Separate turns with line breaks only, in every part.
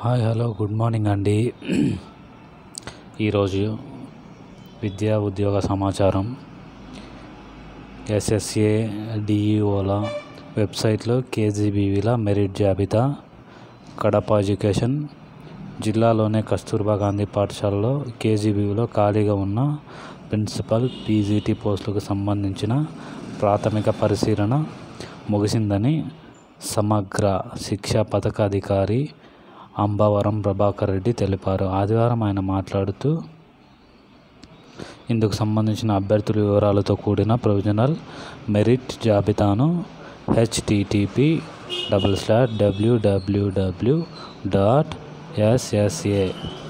hi hello good morning అండి ఈరోజు విద్యా ఉద్యోగ సమాచారం ఎస్ఎస్ఏ డిఈఓల వెబ్సైట్లో కేజీబీవీల మెరిట్ జాబితా కడప ఎడ్యుకేషన్ జిల్లాలోనే కస్తూర్బా గాంధీ పాఠశాలలో కేజీబీవీలో ఖాళీగా ఉన్న ప్రిన్సిపల్ పీజీటీ పోస్టులకు సంబంధించిన ప్రాథమిక పరిశీలన ముగిసిందని సమగ్ర శిక్షా పథకాధికారి అంబవరం ప్రభాకర్ రెడ్డి తెలిపారు ఆదివారం ఆయన మాట్లాడుతూ ఇందుకు సంబంధించిన అభ్యర్థుల వివరాలతో కూడిన ప్రొవిజనల్ మెరిట్ జాబితాను HTTP double slash WWW dot SSA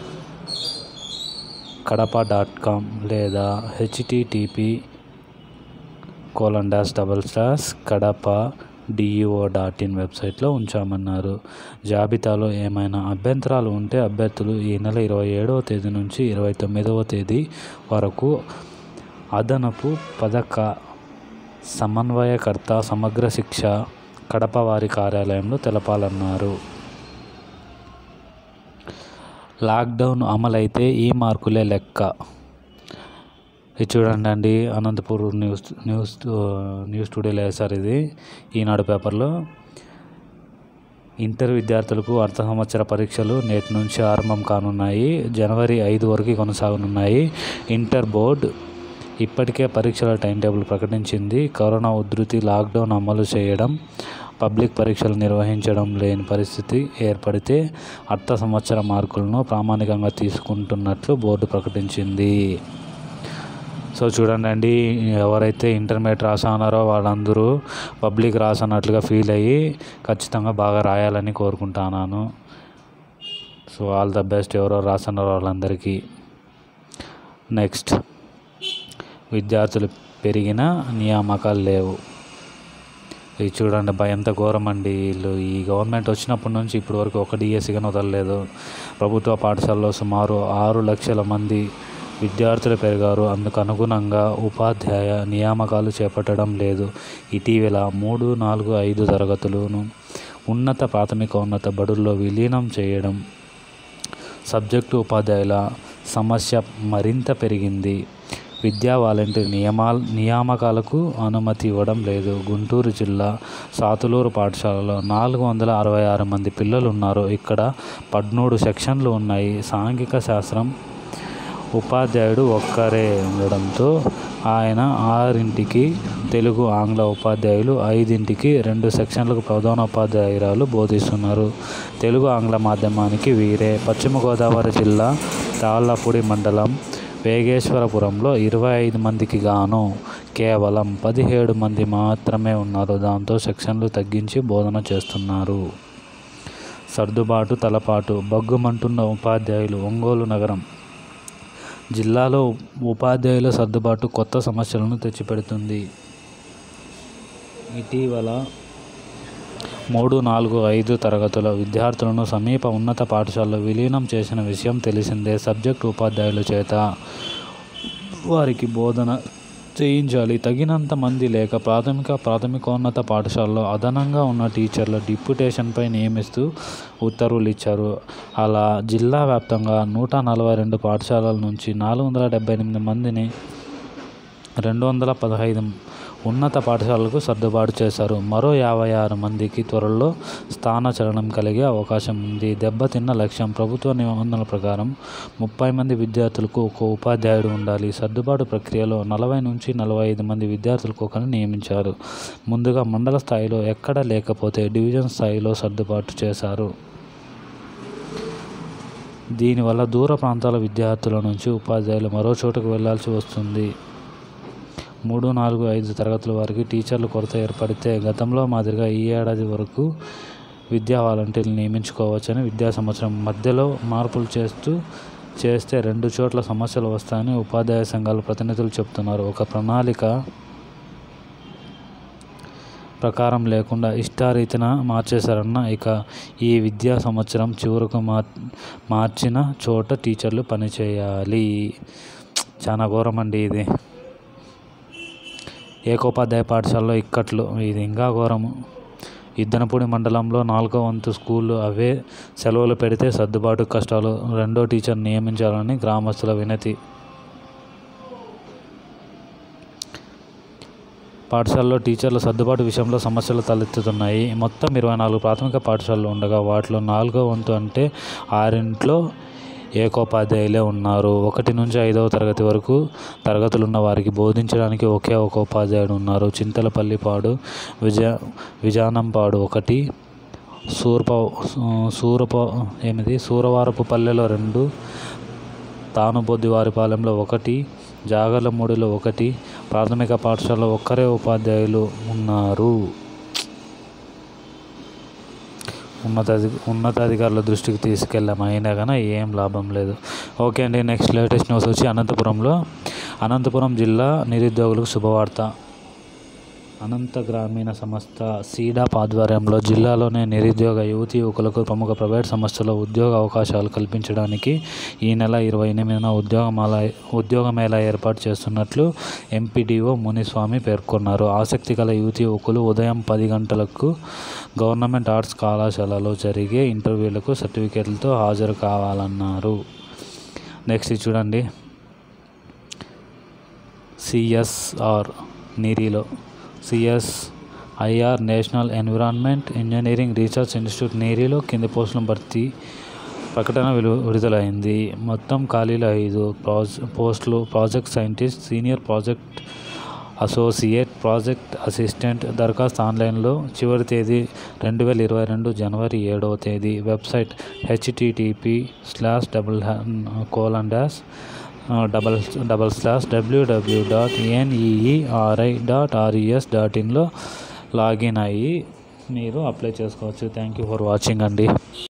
Kadapa dot com లేదా HTTP colon dash double slash Kadapa DEO dot in వెబ్సైట్లో ఉంచామన్నారు జాబితాలో ఏమైనా అభ్యంతరాలు ఉంటే అభ్యర్థులు ఈ నెల ఇరవై ఏడవ తేదీ నుంచి ఇరవై తొమ్మిదవ తేదీ వరకు అదనపు పథక సమన్వయకర్త సమగ్ర శిక్ష కడప వారి కార్యాలయంలో తెలపాలన్నారు లాక్డౌన్ అమలైతే ఈ మార్కులే లెక్క ఇది చూడండి అండి అనంతపూర్ న్యూస్ న్యూస్ న్యూస్ టుడేలో వేశారు ఇది ఈనాడు పేపర్లో ఇంటర్ విద్యార్థులకు అర్ధ సంవత్సర పరీక్షలు నేటి నుంచి ఆరంభం కానున్నాయి జనవరి ఐదు వరకు కొనసాగనున్నాయి ఇంటర్ బోర్డ్ ఇప్పటికే పరీక్షల టైం టేబుల్ ప్రకటించింది కరోనా ఉధృతి లాక్డౌన్ అమలు చేయడం పబ్లిక్ పరీక్షలు నిర్వహించడం లేని పరిస్థితి ఏర్పడితే అర్ధ సంవత్సర మార్కులను ప్రామాణికంగా తీసుకుంటున్నట్లు బోర్డు ప్రకటించింది సో చూడండి అండి ఎవరైతే ఇంటర్మీడియట్ రాసన్నారో వాళ్ళందరూ పబ్లిక్ రాసన్నట్లుగా ఫీల్ అయ్యి ఖచ్చితంగా బాగా రాయాలని కోరుకుంటున్నాను సో ఆల్ ద బెస్ట్ ఎవరో రాసన్నారో వాళ్ళందరికీ నెక్స్ట్ విద్యార్థులు పెరిగిన నియామకాలు లేవు ఇది చూడండి భయ ఎంత ఘోరం అండి వీళ్ళు ఈ గవర్నమెంట్ వచ్చినప్పటి నుంచి ఇప్పటి వరకు ఒక డిఎస్సిగానే వదలలేదు ప్రభుత్వ పాఠశాలలో సుమారు ఆరు లక్షల మంది విద్యార్థులు పెరిగారు అందుకు అనుగుణంగా ఉపాధ్యాయ నియామకాలు చేపట్టడం లేదు ఇటీవల మూడు నాలుగు ఐదు తరగతులను ఉన్నత ప్రాథమిక ఉన్నత బడుల్లో విలీనం చేయడం సబ్జెక్టు ఉపాధ్యాయుల సమస్య మరింత పెరిగింది విద్యా వాలంటీర్ నియమా నియామకాలకు అనుమతి ఇవ్వడం లేదు గుంటూరు జిల్లా సాతులూరు పాఠశాలలో నాలుగు వందల అరవై ఆరు మంది పిల్లలు ఉన్నారు ఇక్కడ పదమూడు సెక్షన్లు ఉన్నాయి సాంఘిక శాస్త్రం ఉపాధ్యాయుడు ఒక్కరే ఉండడంతో ఆయన ఆరింటికి తెలుగు ఆంగ్ల ఉపాధ్యాయులు ఐదింటికి రెండు సెక్షన్లకు ప్రధానోపాధ్యాయురాలు బోధిస్తున్నారు తెలుగు ఆంగ్ల మాధ్యమానికి వీరే పశ్చిమ గోదావరి జిల్లా తాళ్ళపూడి మండలం వేగేశ్వరపురంలో ఇరవై ఐదు మందికి గాను కేవలం పదిహేడు మంది మాత్రమే ఉన్నారు దాంతో సెక్షన్లు తగ్గించి బోధన చేస్తున్నారు సర్దుబాటు తలపాటు బగ్గుమంటున్న ఉపాధ్యాయులు ఒంగోలు నగరం జిల్లాలో ఉపాధ్యాయుల సర్దుబాటు కొత్త సమస్యలను తెచ్చిపెడుతుంది ఇటీవల మూడు నాలుగు ఐదు తరగతుల విద్యార్థులను సమీప ఉన్నత పాఠశాలలో విలీనం చేసిన విషయం తెలిసిందే సబ్జెక్ట్ ఉపాధ్యాయుల చేత వారికి బోధన చేయించాలి తగినంత మంది లేక ప్రాథమిక ప్రాథమికోన్నత పాఠశాలలో అదనంగా ఉన్న టీచర్ల డిప్యుటేషన్పై నియమిస్తూ ఉత్తర్వులు ఇచ్చారు అలా జిల్లా వ్యాప్తంగా నూట నలభై రెండు పాఠశాలల నుంచి నాలుగు వందల డెబ్బై ఎనిమిది మందిని రెండు వందల పదహైదు ఉన్నత పాఠశాలలకు సర్దుబాటు చేశారు మరో యాభై ఆరు మందికి త్వరలో స్థానచలనం కలిగే అవకాశం ఉంది దెబ్బతిన్న లక్ష్యం ప్రభుత్వ నిబంధనల ప్రకారం ముప్పై మంది విద్యార్థులకు ఒక ఉపాధ్యాయుడు ఉండాలి సర్దుబాటు ప్రక్రియలో నలభై నుంచి నలభై ఐదు మంది విద్యార్థులకు ఒకరిని నియమించారు ముందుగా మండల స్థాయిలో ఎక్కడ లేకపోతే డివిజన్ స్థాయిలో సర్దుబాటు చేశారు దీనివల్ల దూర ప్రాంతాల విద్యార్థుల నుంచి ఉపాధ్యాయులు మరో చోటుకు వెళ్లాల్సి వస్తుంది మూడు నాలుగు ఐదు తరగతుల వారికి టీచర్ల కొరత ఏర్పడితే గతంలో మాదిరిగా ఈ ఏడాది వరకు విద్యా వాలంటీర్లు నియమించుకోవచ్చని విద్యా సంవత్సరం మధ్యలో మార్పులు చేస్తూ చేస్తే రెండు చోట్ల సమస్యలు వస్తాయని ఉపాధ్యాయ సంఘాల ప్రతినిధులు చెబుతున్నారు ఒక ప్రణాళిక ప్రకారం లేకుండా ఇష్టారీతిన మార్చేశారన్న ఇక ఈ విద్యా సంవత్సరం చివరకు మార్ మార్చిన చోట టీచర్లు పనిచేయాలి చాలా ఘోరం అండి ఇది ఏకోపాధ్యాయ పాఠశాలలో ఇక్కట్లు ఇది ఇంకా ఘోరము ఇద్దనపూడి మండలంలో నాలుగో వంతు స్కూళ్ళు అవే సెలవులు పెడితే సర్దుబాటు కష్టాలు రెండో టీచర్ నియమించాలని గ్రామస్తుల వినతి పాఠశాలలో టీచర్ల సర్దుబాటు విషయంలో సమస్యలు తలెత్తుతున్నాయి మొత్తం ఇరవై నాలుగు ప్రాథమిక పాఠశాలలు ఉండగా వాటిలో నాలుగో వంతు అంటే ఆరింట్లో ఏకోపాధ్యాయులే ఉన్నారు ఒకటి నుంచి ఐదవ తరగతి వరకు తరగతులున్న వారికి బోధించడానికి ఒకే ఒక ఉపాధ్యాయుడు ఉన్నారు చింతలపల్లిపాడు విజయ విజానంపాడు ఒకటి సూర్ప సూరప ఏమిది సూరవారపు పల్లెలో రెండు తానుబొద్దివారిపాలెంలో ఒకటి జాగర్లమూడిలో ఒకటి ప్రాథమిక పాఠశాలలో ఒక్కరే ఉపాధ్యాయులు ఉన్నారు ఉన్నతాధి ఉన్నతాధికారుల దృష్టికి తీసుకెళ్ళాం అయినా కానీ ఏం లాభం లేదు ఓకే అండి నెక్స్ట్ లేటెస్ట్ న్యూస్ వచ్చి అనంతపురంలో అనంతపురం జిల్లా నిరుద్యోగులకు శుభవార్త అనంత గ్రామీణ సంస్థ సీడాప్ ఆధ్వర్యంలో జిల్లాలోని నిరుద్యోగ యువతి యువకులకు ప్రముఖ ప్రైవేట్ సంస్థలో ఉద్యోగ అవకాశాలు కల్పించడానికి ఈ నెల ఇరవై ఎనిమిదిన ఉద్యోగమాల ఉద్యోగమేళా ఏర్పాటు చేస్తున్నట్లు ఎంపీడీఓ మునిస్వామి పేర్కొన్నారు ఆసక్తి గల యువతి యువకులు ఉదయం పది గంటలకు గవర్నమెంట్ ఆర్ట్స్ కళాశాలలో జరిగే ఇంటర్వ్యూలకు సర్టిఫికేట్లతో హాజరు కావాలన్నారు నెక్స్ట్ ఇది చూడండి సిఎస్ఆర్ నీరిలో CSIR national environment engineering research institute నీరిలో కింది పోస్టుల భర్తీ ప్రకటన విలు విడుదలైంది మొత్తం ఖాళీలు ఐదు ప్రాజ్ పోస్టులు project scientist senior project associate project assistant దరఖాస్తు ఆన్లైన్లో చివరి తేదీ రెండు వేల ఇరవై రెండు జనవరి ఏడవ తేదీ website HTTP slash double colon dash double double slash WWW dot NEERI dot RES dot ఇన్లో లాగిన్ అయ్యి మీరు అప్లై చేసుకోవచ్చు థ్యాంక్ యూ ఫర్ వాచింగ్ అండి